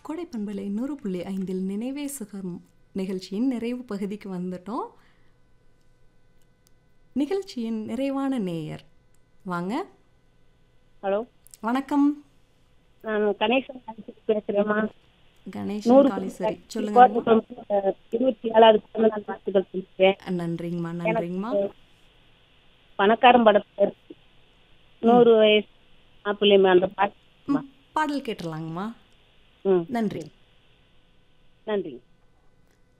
கோடை பண்பலை நூறு புள்ளி ஐந்தில் நினைவே சுகம் நிகழ்ச்சியின் நிறைவு பகுதிக்கு வந்துட்டோம் நிகழ்ச்சியின் நிறைவான நேயர் வாங்க ஹலோ வணக்கம் நான் கணேசன் காலேஜ் பேசுறேம்மா கணேசன் காளீஸ்வரி சொல்லுங்க கோயம்புத்தூர் இருபத்தி ஏழாவது பிறந்த நாள் வாழ்த்துக்கள் சொல்லிக்கிறேன் நன்றிங்கம்மா நன்றிங்கம்மா பணக்காரன் படத்துல இருக்கு. நூறு வயசு மாப்பிள்ளைமா அந்த பாட்டு ம், பாடல் கேட்டுடலாங்கம்மா ம் நன்றி நன்றி